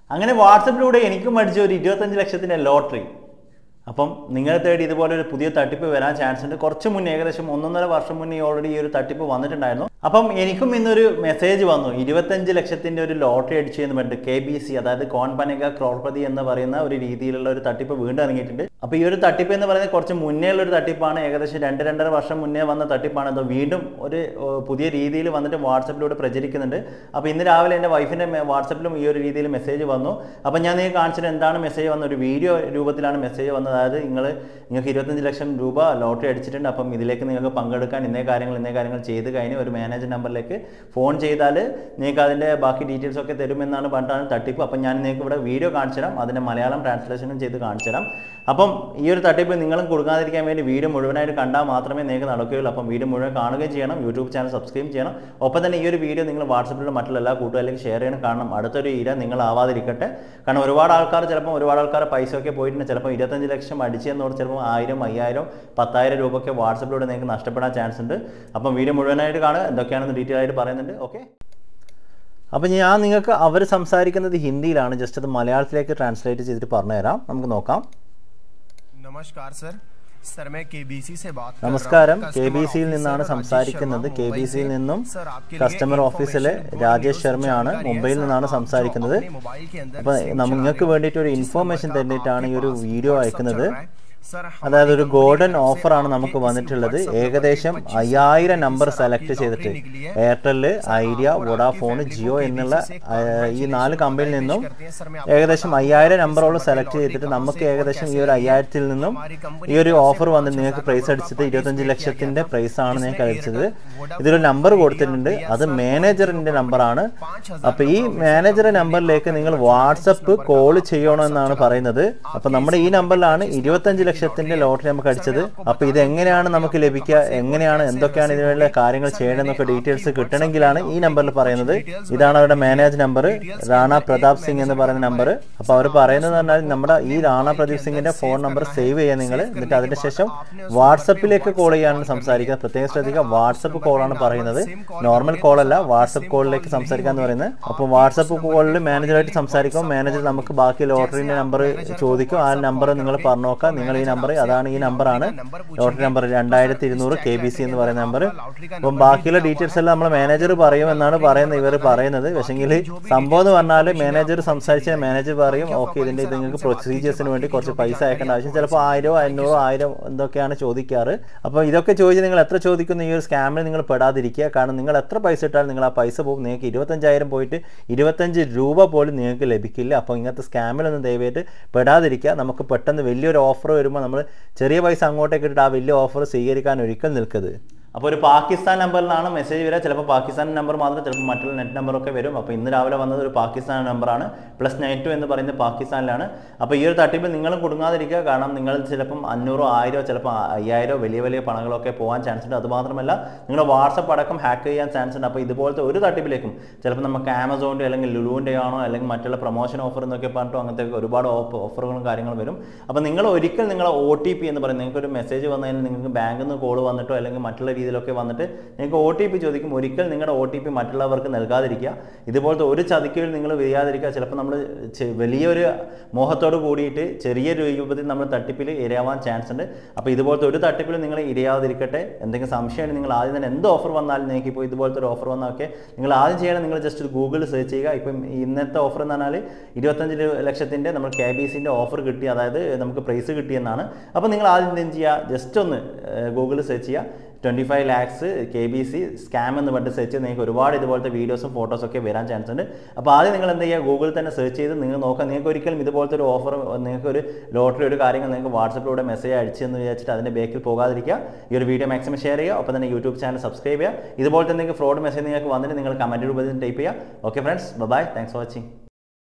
അങ്ങനെ വാട്സപ്പിലൂടെ എനിക്കും അടിച്ച ഒരു ഇരുപത്തഞ്ച് ലക്ഷത്തിൻ്റെ ലോട്ടറി അപ്പം നിങ്ങളെ തേടി ഇതുപോലെ ഒരു പുതിയ തട്ടിപ്പ് വരാൻ ചാൻസ് ഉണ്ട് കുറച്ച് മുന്നേ ഏകദേശം ഒന്നൊന്നര വർഷം മുന്നേ ഓൾറെഡി ഈ ഒരു തട്ടിപ്പ് വന്നിട്ടുണ്ടായിരുന്നു അപ്പം എനിക്കും ഇന്നൊരു മെസ്സേജ് വന്നു ഇരുപത്തഞ്ച് ലക്ഷത്തിൻ്റെ ഒരു ലോട്ടറി അടിച്ചു എന്ന് പറഞ്ഞിട്ട് കെ ബി സി അതായത് കോൺപനക ക്രോർപതി എന്ന് പറയുന്ന ഒരു രീതിയിലുള്ള ഒരു തട്ടിപ്പ് വീണ്ടും ഇറങ്ങിയിട്ടുണ്ട് അപ്പോൾ ഈ ഒരു തട്ടിപ്പ് എന്ന് പറയുന്നത് കുറച്ച് മുന്നേ ഉള്ള ഒരു തട്ടിപ്പാണ് ഏകദേശം രണ്ട് രണ്ടര വർഷം മുന്നേ വന്ന തട്ടിപ്പാണ് അത് വീണ്ടും ഒരു ഏർ, പുതിയ രീതിയിൽ വന്നിട്ട് വാട്സപ്പിലൂടെ പ്രചരിക്കുന്നുണ്ട് അപ്പോൾ ഇന്ന് രാവിലെ എൻ്റെ വൈഫിൻ്റെ വാട്സപ്പിലും ഈ ഒരു രീതിയിൽ മെസ്സേജ് വന്നു അപ്പോൾ ഞാൻ നിങ്ങൾക്ക് കാണിച്ചിട്ട് എന്താണ് മെസ്സേജ് വന്നത് ഒരു വീഡിയോ രൂപത്തിലാണ് മെസ്സേജ് വന്നത് അതായത് നിങ്ങൾ നിങ്ങൾക്ക് ഇരുപത്തഞ്ച് ലക്ഷം രൂപ ലോട്ടറി അടിച്ചിട്ടുണ്ട് അപ്പം ഇതിലേക്ക് നിങ്ങൾക്ക് പങ്കെടുക്കാൻ ഇന്നേ കാര്യങ്ങൾ ഇന്നേ കാര്യങ്ങൾ ചെയ്ത് കഴിഞ്ഞ് ഒരു മാനേജർ നമ്പറിലേക്ക് ഫോൺ ചെയ്താൽ നിങ്ങൾക്ക് അതിൻ്റെ ബാക്കി ഡീറ്റെയിൽസ് ഒക്കെ തരുമെന്നാണ് പറഞ്ഞിട്ടാണ് തട്ടിപ്പ് അപ്പം ഞാൻ നിങ്ങൾക്ക് ഇവിടെ വീഡിയോ കാണിച്ചു തരാം അതിൻ്റെ മലയാളം ട്രാൻസ്ലേഷനും ചെയ്ത് കാണിച്ചു തരാം അപ്പം ഈ ഒരു തട്ടിപ്പ് നിങ്ങളും കൊടുക്കാതിരിക്കാൻ വേണ്ടി വീഡിയോ മുഴുവനായിട്ട് കണ്ടാൽ മാത്രമേ നിങ്ങൾക്ക് നടക്കുകയുള്ളൂ അപ്പം വീഡിയോ മുഴുവൻ കാണുകയും ചെയ്യണം യൂട്യൂബ് ചാനൽ സബ്സ്ക്രൈബ് ചെയ്യണം ഒപ്പം തന്നെ ഈ ഒരു വീഡിയോ നിങ്ങൾ വാട്സപ്പിലുള്ള മറ്റുള്ള എല്ലാ കൂട്ടുകാരിലേക്ക് ഷെയർ ചെയ്യണം കാരണം അടുത്തൊരു ഇര നിങ്ങൾ ആവാതിരിക്കട്ടെ കാരണം ഒരുപാട് ആൾക്കാർ ചിലപ്പോൾ ഒരുപാട് ആൾക്കാർ പൈസ ഒക്കെ പോയിട്ടുണ്ട് ചിലപ്പോൾ ഇരുപത്തഞ്ച് ലക്ഷം അടിച്ചെന്നോട് ചിലപ്പോൾ ആയിരം അയ്യായിരം പത്തായിരം രൂപ ഒക്കെ വാട്സപ്പിലൂടെ നിങ്ങൾക്ക് നഷ്ടപ്പെടാൻ ചാൻസ് ഉണ്ട് അപ്പം വീഡിയോ മുഴുവനായിട്ട് കാണുക എന്തൊക്കെയാണെന്ന് ഡീറ്റെയിൽ ആയിട്ട് പറയുന്നുണ്ട് ഓക്കെ അപ്പം ഞാൻ നിങ്ങൾക്ക് അവർ സംസാരിക്കുന്നത് ഹിന്ദിയിലാണ് ജസ്റ്റ് അത് മലയാളത്തിലേക്ക് ട്രാൻസ്ലേറ്റ് ചെയ്തിട്ട് പറഞ്ഞുതരാം നമുക്ക് നോക്കാം नमस्कार सर सर मैं केबीसी से बात कर रहा हूं। നമസ്കാരം കെ कस्टमर ബി സിയിൽ ऑफिसर നിന്നാണ് राजेश സംസാരിക്കുന്നത് शर्मा കെ ബി मुंबई സിയിൽ से। നിന്നും सर, आपके लिए കസ്റ്റമർ information ഓഫീസിലെ बहुत രാജേഷ് न्यूज़ ശർമ്മയാണ് जानकारी है। മുംബൈയിൽ सर, നിന്നാണ് आप जो സംസാരിക്കുന്നത് अपने मोबाइल के अंदर അപ്പോൾ सिम നമുക്ക് चलाने വേണ്ടിയിട്ട് ഒരു जिस ഇൻഫോർമേഷൻ नंबर का തന്നിട്ടാണ് ഈ ഒരു आपके पास വീഡിയോ WhatsApp അയക്കുന്നത് चल रहा है। सर, हमारी അതായത് ഒരു कंपनी ഗോൾഡൻ की तरफ से ഓഫറാണ് आपके നമുക്ക് इस വന്നിട്ടുള്ളത് WhatsApp नंबर ഏകദേശം के 25 അയ്യായിരം से നമ്പർ आपकी സെലക്ട് लॉटरी ചെയ്തിട്ട് निकली है। എയർടെൽ सर, ഐഡിയ आप और വോഡാഫോൺ आपकी ജിയോ family को എന്നുള്ള KBC से ആ, ഈ നാല് congratulations കമ്പനിയിൽ पेश നിന്നും करते हैं। सर, मैं आपको ഏകദേശം बताता हूं അയ്യായിരം कि इस നമ്പറോളം नंबर സെലക്ട് की ചെയ്തിട്ട് लॉटरी നമുക്ക് कहाँ से और ഏകദേശം ഈ कैसे ഒരു आई है। അയ്യായിരത്തിൽ നിന്നും हमारी कंपनी ഈ ഒരു की तरफ से ഓഫർ വന്നിട്ട് पाँच നിങ്ങൾക്ക് हजार പ്രൈസ് नंबर का അടിച്ചത് participate ഇരുപത്തഞ്ച് किया ലക്ഷത്തിന്റെ गया था। പ്രൈസ് ആണ് जिसमें നിങ്ങൾക്ക് അടിച്ചത് एयरटेल, वोडाफोन, ഇതൊരു നമ്പർ ഐഡിയ, കൊടുത്തിട്ടുണ്ട് ബി എസ് അത് എൻ എൽ, മാനേജറിന്റെ ജിയോ നമ്പറാണ് പാँच हजार അപ്പൊ ഈ नंबर മാനേജറെ से നമ്പറിലേക്ക് आपके നിങ്ങൾ पास വാട്സപ്പ് नंबर का കോൾ WhatsApp ചെയ്യണമെന്നാണ് चला। പറയുന്നത് അപ്പൊ നമ്മുടെ ഈ നമ്പറിലാണ് ഇരുപത്തഞ്ച് ലക്ഷത്തിന്റെ ലോട്ടറി നമുക്ക് അടിച്ചത് അപ്പൊ ഇത് എങ്ങനെയാണ് നമുക്ക് ലഭിക്കുക എങ്ങനെയാണ് എന്തൊക്കെയാണ് ഇതിനുള്ള കാര്യങ്ങൾ ചെയ്യണമെന്നൊക്കെ ഡീറ്റെയിൽസ് കിട്ടണമെങ്കിലാണ് ഈ നമ്പറിൽ പറയുന്നത് ഇതാണ് അവരുടെ മാനേജ് നമ്പർ റാണ പ്രതാപ് സിംഗ് എന്ന് പറയുന്ന നമ്പർ അപ്പൊ അവർ പറയുന്നത് പറഞ്ഞാൽ നമ്മുടെ ഈ റാണ പ്രദീപ് സിംഗിന്റെ ഫോൺ നമ്പർ സേവ് ചെയ്യുക നിങ്ങൾ എന്നിട്ട് അതിന് ശേഷം വാട്സപ്പിലേക്ക് കോൾ ചെയ്യാനാണ് സംസാരിക്കുക പ്രത്യേകം ശ്രദ്ധിക്കുക വാട്സപ്പ് കോളാണ് പറയുന്നത് നോർമൽ കോൾ അല്ല വാട്സപ്പ് കോളിലേക്ക് സംസാരിക്കാന്ന് പറയുന്നത് അപ്പോൾ വാട്സപ്പ് കോളിൽ മാനേജറായിട്ട് സംസാരിക്കും മാനേജർ നമുക്ക് ബാക്കി ലോട്ടറിന്റെ നമ്പർ ചോദിക്കും ആ നമ്പർ നിങ്ങൾ പറഞ്ഞു നോക്കാം നിങ്ങൾ ഈ നമ്പർ അതാണ് ഈ നമ്പറാണ് ലോട്ടറി നമ്പർ രണ്ടായിരത്തി ഇരുന്നൂറ് കെ ബി സി എന്ന് പറയുന്ന നമ്പർ അപ്പം ബാക്കിയുള്ള ഡീറ്റെയിൽസ് എല്ലാം നമ്മൾ മാനേജർ പറയും എന്നാണ് പറയുന്നത് ഇവർ പറയുന്നത് പക്ഷെങ്കിൽ സംഭവം എന്ന് പറഞ്ഞാൽ മാനേജർ സംസാരിച്ച മാനേജർ പറയും ഓക്കെ ഇതിന്റെ ഇത് നിങ്ങൾക്ക് പ്രൊസീജിയേഴ്സിന് വേണ്ടി കുറച്ച് പൈസ അയക്കേണ്ട ആവശ്യം ചിലപ്പോൾ ആയിരോ അഞ്ഞൂറോ ആയിരം എന്തൊക്കെയാണ് ചോദിക്കാറ് അപ്പോൾ ഇതൊക്കെ ചോദിച്ച് നിങ്ങൾ എത്ര ചോദിക്കുന്ന ഈ ഒരു സ്കാമിൽ നിങ്ങൾ പെടാതിരിക്കുക കാരണം നിങ്ങൾ എത്ര പൈസ ഇട്ടാലും നിങ്ങൾ ആ പൈസ പോകും നിങ്ങൾക്ക് ഇരുപത്തഞ്ചായിരം പോയിട്ട് ഇരുപത്തഞ്ച് രൂപ പോലും നിങ്ങൾക്ക് ലഭിക്കില്ല അപ്പോൾ ഇങ്ങനത്തെ സ്കാമിലൊന്നും ദയവായിട്ട് പെടാതിരിക്കുക നമുക്ക് പെട്ടെന്ന് വലിയൊരു ഓഫർ വരുമ്പോൾ നമ്മൾ ചെറിയ പൈസ അങ്ങോട്ടേക്ക് ഇട്ടിട്ട് ആ വലിയ ഓഫർ സ്വീകരിക്കാൻ ഒരിക്കലും നിൽക്കരുത് അപ്പോൾ ഒരു പാകിസ്ഥാൻ നമ്പറിലാണ് മെസ്സേജ് വരിക ചിലപ്പോൾ പാകിസ്ഥാൻ നമ്പർ മാത്രം ചിലപ്പോൾ മറ്റുള്ള നെറ്റ് നമ്പറൊക്കെ വരും അപ്പോൾ ഇന്ന് രാവിലെ വന്നത് ഒരു പാകിസ്ഥാൻ നമ്പറാണ് പ്ലസ് നയൻ ടു എന്ന് പറയുന്നത് പാകിസ്ഥാനിലാണ് അപ്പോൾ ഈ ഒരു തട്ടിപ്പിൽ നിങ്ങളും കുടുങ്ങാതിരിക്കുക കാരണം നിങ്ങൾ ചിലപ്പം അഞ്ഞൂറോ ആയിരോ ചിലപ്പോൾ അയ്യായിരോ വലിയ വലിയ പണങ്ങളൊക്കെ പോകാൻ ചാൻസ് ഉണ്ട് അതുമാത്രമല്ല നിങ്ങളുടെ വാട്സപ്പ് അടക്കം ഹാക്ക് ചെയ്യാൻ ചാൻസ് ഉണ്ട് അപ്പോൾ ഇതുപോലത്തെ ഒരു തട്ടിപ്പിലേക്കും ചിലപ്പോൾ നമുക്ക് ആമസോണിൻ്റെ അല്ലെങ്കിൽ ലുലുവിൻ്റെ ആണോ അല്ലെങ്കിൽ മറ്റുള്ള പ്രൊമോഷൻ ഓഫർ എന്നൊക്കെ പറഞ്ഞിട്ടോ അങ്ങനത്തെ ഒരുപാട് ഓഫറുകളും കാര്യങ്ങളും വരും അപ്പോൾ നിങ്ങൾ ഒരിക്കൽ നിങ്ങളെ ഒ ടി പി എന്ന് പറയുന്നത് നിങ്ങൾക്ക് ഒരു മെസ്സേജ് വന്നതിന് നിങ്ങൾക്ക് ബാങ്കിൽ നിന്ന് കോൾ വന്നിട്ടോ അല്ലെങ്കിൽ മറ്റുള്ള രീതിയിലൊക്കെ വന്നിട്ട് നിങ്ങൾക്ക് ഒ ടി പി ചോദിക്കും ഒരിക്കൽ നിങ്ങളുടെ ഒ ടി പി മറ്റുള്ളവർക്ക് നൽകാതിരിക്കുക ഇതുപോലത്തെ ഒരു ചതിക്കയിൽ നിങ്ങൾ വീഴാതിരിക്കുക ചിലപ്പോൾ നമ്മൾ ചെ- വലിയൊരു മോഹത്തോട് കൂടിയിട്ട് ചെറിയ രൂപത്തിൽ നമ്മൾ തട്ടിപ്പിൽ ഇരയാവാൻ ചാൻസ് ഉണ്ട് അപ്പോൾ ഇതുപോലത്തെ ഒരു തട്ടിപ്പിൽ നിങ്ങൾ ഇരയാതിരിക്കട്ടെ എന്തെങ്കിലും സംശയമുണ്ടെങ്കിൽ നിങ്ങൾ ആദ്യം തന്നെ എന്ത് ഓഫർ വന്നാലും നിങ്ങൾക്ക് ഇപ്പോൾ ഇതുപോലത്തെ ഒരു ഓഫർ വന്നൊക്കെ നിങ്ങൾ ആദ്യം ചെയ്യണം നിങ്ങൾ ജസ്റ്റ് ഗൂഗിളിൽ സെർച്ച് ചെയ്യുക ഇപ്പം ഇന്നത്തെ ഓഫർ എന്ന് പറഞ്ഞാൽ ഇരുപത്തഞ്ച് ലക്ഷത്തിൻ്റെ നമ്മൾ കെ ബി സിൻ്റെ ഓഫർ കിട്ടി അതായത് നമുക്ക് പ്രൈസ് കിട്ടിയെന്നാണ് അപ്പോൾ നിങ്ങൾ ആദ്യം എന്ത് ചെയ്യുക ജസ്റ്റ് ഒന്ന് ഗൂഗിളിൽ സെർച്ച് ചെയ്യുക twenty five lakhs K B C scam എന്ന് പറഞ്ഞിട്ട് സെർച്ച് ചെയ്ത് നിങ്ങൾക്ക് ഒരുപാട് ഇതുപോലത്തെ വീഡിയോസും ഫോട്ടോസും ഒക്കെ വരാൻ ചാൻസ് ഉണ്ട് അപ്പോൾ ആദ്യം നിങ്ങൾ എന്ത് ചെയ്യുക ഗൂഗിളിൽ തന്നെ സെർച്ച് ചെയ്ത് നിങ്ങൾ നോക്കാം നിങ്ങൾക്ക് ഒരിക്കലും ഇതുപോലത്തെ ഒരു ഓഫർ നിങ്ങൾക്ക് ഒരു ലോട്ടറി ഒരു കാര്യങ്ങൾ നിങ്ങൾക്ക് വാട്സപ്പിലൂടെ മെസ്സേജ് അടിച്ചു എന്ന് വിചാരിച്ചിട്ട് അതിൻ്റെ ബേക്കിൽ പോകാതിരിക്കുക ഈ ഒരു വീഡിയോ മാക്സിമം ഷെയർ ചെയ്യുക ഒപ്പം തന്നെ യൂട്യൂബ് ചാനൽ സബ്സ്ക്രൈബ് ചെയ്യുക ഇതുപോലത്തെ എന്തെങ്കിലും ഫ്രോഡ് മെസ്സേജ് നിങ്ങൾക്ക് വന്നിട്ട് നിങ്ങൾ കമൻറ്റ് രൂപത്തിൽ ടൈപ്പ് ചെയ്യുക okay friends bye thanks for watching